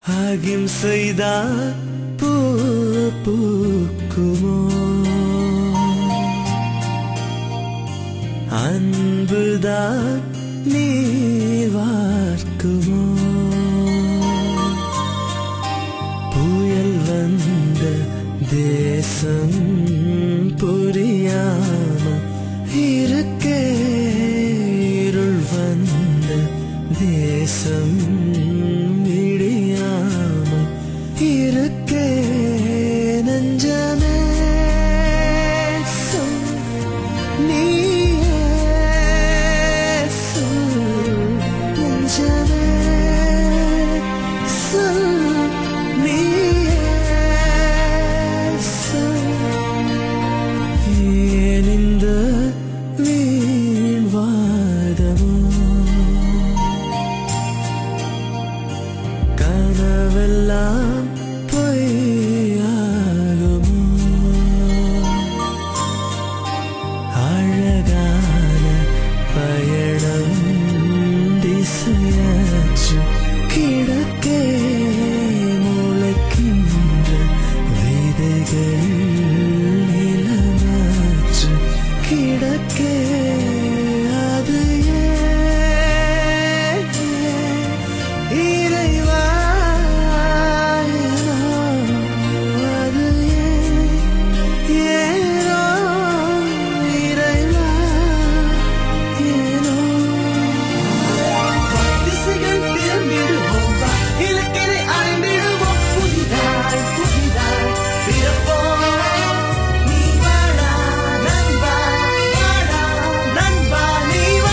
அகிம்சைதான் பூ பூக்குமோ அன்புதான் நீர் வார்க்குமோ புயல் வந்த தேசம் புரியாம இருக்கே இருள் வந்த தேசம் விடியாம இருக்கே நெஞ்சமே சொல் நீயே சொல் நெஞ்சமே சொல் நீயே சொல் ஏன் இந்த வீண் வாதமோ கனவெல்லாம் பொய்யாகுமோ அழகான பயணம் திசையாச்சு கிடக்கே முளைக்கின்ற விதைகள் நிலமாச்சு கிடக்கே அது ஏன் இறைவா ஏனோ அது ஏன் ஏனோ இறைவா ஏனோ திசைகள் திரும்பிடுவோம் வா இலக்கினை அடைந்திடுவோம் புதிதாய் புதிதாய் பிறப்போம் நீ வாடா நண்பா வாடா நண்பா நீ வா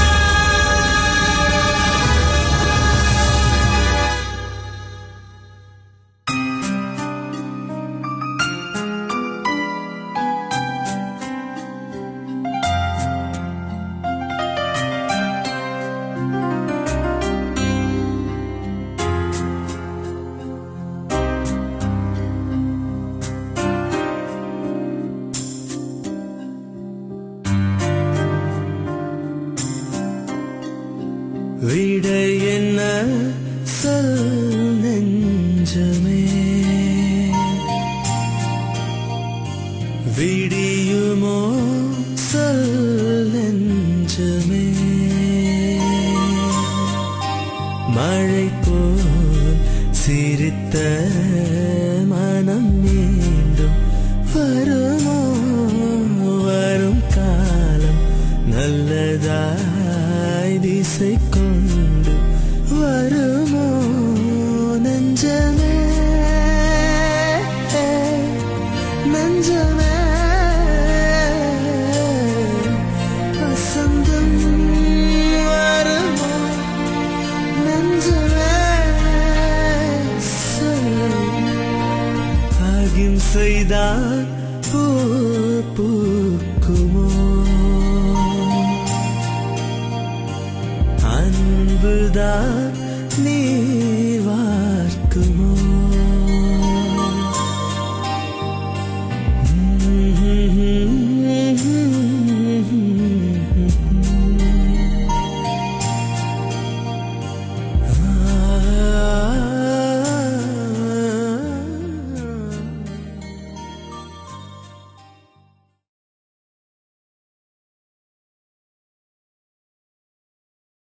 விடை என்ன சொல் நெஞ்சமே விடியுமோ சொல் நெஞ்சமே மழை போல் சிரித்த மனம் மீண்டும் வருமோ வரும் காலம் நல்லதாய் திசை கொண்டு வருமோ நெஞ்சமே நெஞ்சமே வசந்தம் வருமோ நெஞ்சமே சொல் அகிம்சைதான் பூ பூக்குமோ அன்புதான் நீ